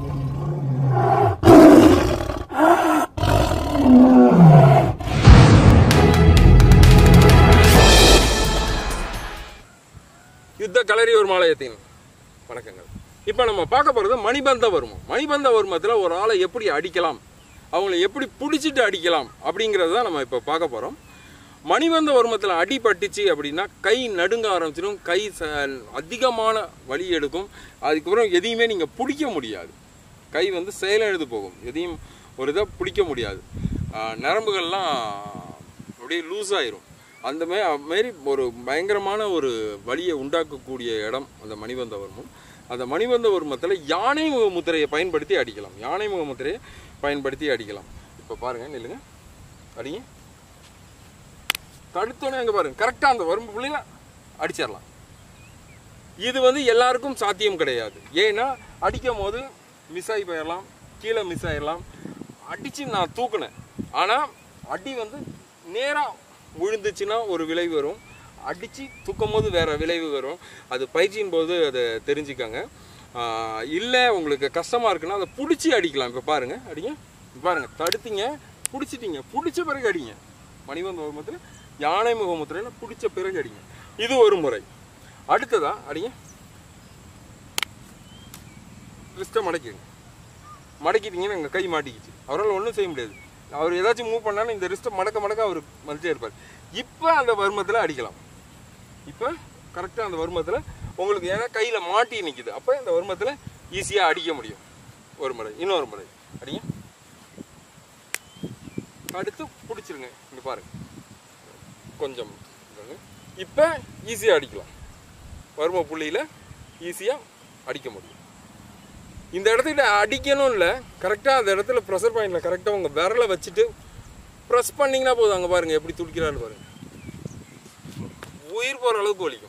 யுத்த களரியூர் மாலயத்தின் வணக்கங்கள் இப்போ நம்ம பார்க்க போகிறது மணிபந்த வர்மம் மணிபந்த வர்மத்தில் ஒரு ஆளை எப்படி அடிக்கலாம் அவங்கள எப்படி பிடிச்சிட்டு அடிக்கலாம் அப்படிங்கிறது தான் நம்ம இப்போ பார்க்க போகிறோம் மணிபந்த வர்மத்தில் அடி பட்டுச்சு அப்படின்னா கை நடுங்க ஆரம்பிச்சிடும் கை ச அதிகமான வலி எடுக்கும் அதுக்கப்புறம் எதையுமே நீங்கள் பிடிக்க முடியாது கை வந்து செயலிழந்து போகும் எதையும் ஒரு இதை பிடிக்க முடியாது ஆஹ் நரம்புகள்லாம் அப்படியே லூஸ் ஆயிரும் அந்த மே மாரி ஒரு பயங்கரமான ஒரு வலியை உண்டாக்கக்கூடிய இடம் அந்த மணிபந்த வர்மம் அந்த மணிபந்த வர்மத்தில் யானை முக முத்திரையை பயன்படுத்தி அடிக்கலாம் யானை முக முத்திரையை பயன்படுத்தி அடிக்கலாம் இப்போ பாருங்க நில்லுங்க அடிங்க தடுத்தோன்னே அங்கே பாருங்க கரெக்டாக அந்த வரும்பு புள்ளியில் அடிச்சிடலாம் இது வந்து எல்லாருக்கும் சாத்தியம் கிடையாது ஏன்னா அடிக்கும் போது மிஸ் ஆகி போயிடலாம் கீழே மிஸ் ஆயிடலாம் அடித்து நான் தூக்குனேன் ஆனால் அடி வந்து நேராக விழுந்துச்சுன்னா ஒரு விளைவு வரும் அடித்து தூக்கும் போது வேற விளைவு வரும் அது பயிற்சியின் போது அதை தெரிஞ்சுக்கங்க இல்லை உங்களுக்கு கஷ்டமாக இருக்குன்னா அதை பிடிச்சி அடிக்கலாம் இப்போ பாருங்கள் அடிங்க இப்ப பாருங்க தடுத்தீங்க பிடிச்சிட்டீங்க பிடிச்ச பிறகு அடிங்க மணிவந்த முகமுத்திரை யானை முகமுத்திரையில் பிடிச்ச பிறகு அடிங்க இது ஒரு முறை அடுத்ததா அடிங்க ரிஸ்ட்டை மடக்கிடுங்க மடக்கிட்டீங்கன்னா எங்கள் கை மாட்டிக்கிச்சு அவரால் ஒன்றும் செய்ய முடியாது அவர் ஏதாச்சும் மூவ் பண்ணாலும் இந்த ரிஸ்ட்டை மடக்க மடக்க அவர் மதிச்சே இருப்பார் இப்போ அந்த வர்மத்தில் அடிக்கலாம் இப்போ கரெக்டாக அந்த வர்மத்தில் உங்களுக்கு ஏன்னா கையில் மாட்டி நிற்கிது அப்போ இந்த வர்மத்தில் ஈஸியாக அடிக்க முடியும் ஒரு முறை இன்னொரு முறை அடிங்க அடுத்து பிடிச்சிருங்க இங்கே பாருங்க கொஞ்சம் இப்போ ஈஸியாக அடிக்கலாம் வர்ம புள்ளியில் ஈஸியாக அடிக்க முடியும் இந்த இடத்துல அடிக்கணும் இல்லை கரெக்டாக அந்த இடத்துல ப்ரெஷர் பாயிண்டில் கரெக்டாக உங்கள் விரலை வச்சுட்டு ப்ரெஸ் பண்ணிங்கன்னா போதும் அங்கே பாருங்கள் எப்படி துடிக்கிறான்னு பாருங்கள் உயிர் போகிற அளவுக்கு வலிக்கும்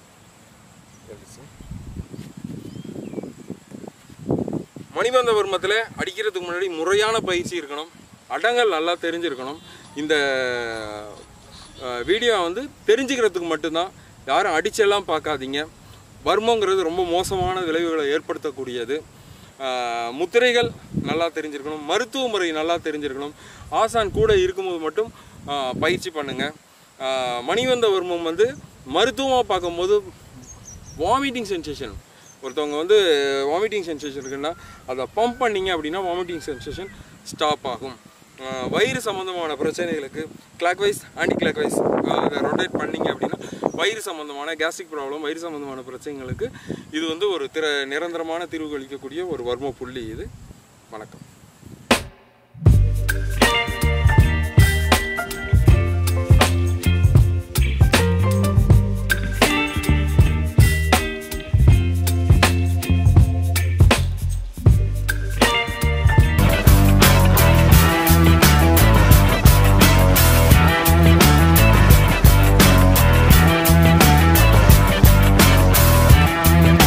மணிபந்த வர்மத்தில் அடிக்கிறதுக்கு முன்னாடி முறையான பயிற்சி இருக்கணும் அடங்கல் நல்லா தெரிஞ்சிருக்கணும் இந்த வீடியோ வந்து தெரிஞ்சுக்கிறதுக்கு மட்டும்தான் யாரும் அடிச்செல்லாம் பார்க்காதீங்க வர்மங்கிறது ரொம்ப மோசமான விளைவுகளை ஏற்படுத்தக்கூடியது ஆஹ் முத்திரைகள் நல்லா தெரிஞ்சிருக்கணும் மருத்துவ முறை நல்லா தெரிஞ்சிருக்கணும் ஆசான் கூட இருக்கும்போது மட்டும் ஆஹ் பயிற்சி பண்ணுங்கள் மணிவந்த வர்மம் வந்து மருத்துவமாக பார்க்கும்போது வாமிட்டிங் சென்சேஷன் ஒருத்தவங்க வந்து வாமிட்டிங் சென்சேஷன் இருக்குன்னா அதை பம்ப் பண்ணீங்க அப்படின்னா வாமிட்டிங் சென்சேஷன் ஸ்டாப் ஆகும் ஆஹ் வயிறு சம்மந்தமான பிரச்சனைகளுக்கு கிளாக்வைஸ் ஆன்டி கிளாக்வைஸ் அதை ரொட்டேட் பண்ணீங்க அப்படின்னா வயிறு சம்மந்தமான கேஸ்ட்ரிக் ப்ராப்ளம் வயிறு சம்மந்தமான பிரச்சனைகளுக்கு இது வந்து ஒரு திற நிரந்தரமான தீர்வு அளிக்கக்கூடிய ஒரு வர்ம புள்ளி இது வணக்கம்